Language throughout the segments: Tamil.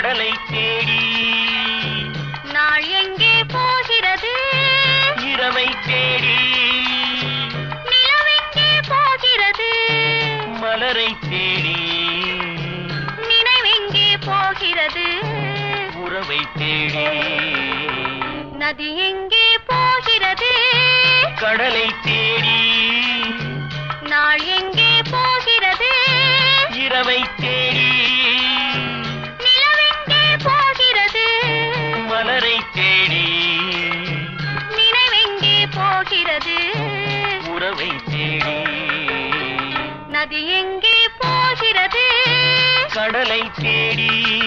கடலை தேடி நாள் எங்கே போகிறது இரவை தேடி நிலவெங்கே போகிறது மலரை தேடி நினைவெங்கே போகிறது உறவை தேடி நதி எங்கே போகிறது கடலை தேடி நாள் எங்கே போகிறது இரவை தேடி நிலவெங்கே போகிறது மலரை தேடி நினைவெங்கே போகிறது உறவை தேடி நதி எங்கே போகிறது கடலை தேடி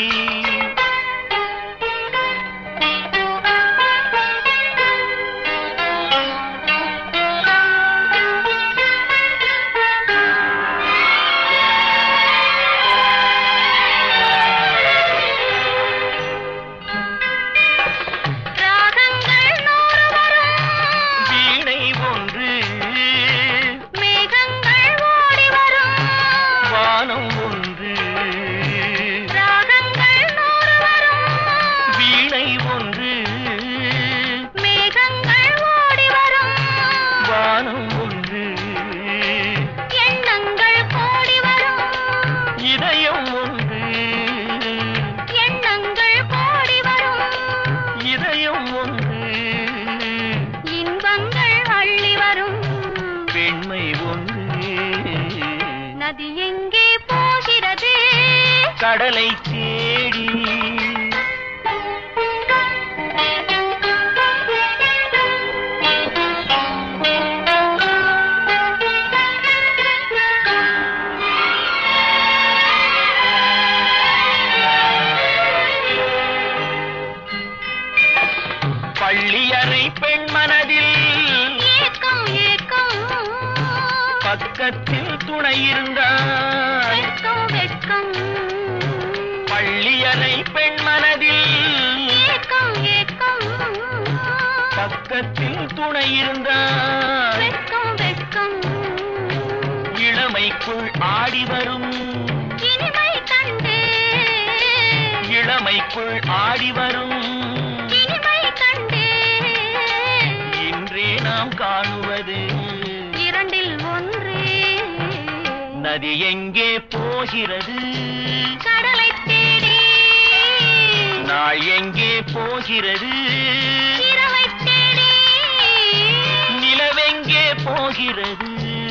ராகங்கள் நூறு வரும் வீணை ஒன்று மேகங்கள் ஓடி வரும் வானம் ஒன்று ராகங்கள் நூறு வரும் வீணை ஒன்று மேகங்கள் ஓடி வரும் வானம் ஒன்று எண்ணங்கள் கோடி வரும் இதயம் ஒன்று எண்ணங்கள் கோடி வரும் இதயம் ஒன்று இன்பங்கள் அள்ளி வரும் பெண்மை ஒன்று நதி எங்கே போகிறது கடலை தேடி பள்ளியறை பெண் மனதில் ஏக்கம் ஏக்கம் பக்கத்தில் துணை இருந்தால் வெட்கம் வெட்கம் பள்ளியறை பெண் மனதில் ஏக்கம் ஏக்கம் பக்கத்தில் துணை இருந்தால் வெட்கம் வெட்கம் இளமைக்குள் ஆடி வரும் இனிமை கண்டு இளமைக்குள் ஆடி வரும் இனிமை கண்டு இன்றே நாம் காணுவது இரண்டில் ஒன்று நதி எங்கே போகிறது கடலை தேடி நாள் எங்கே போகிறது இரவை தேடி நிலவெங்கே போகிறது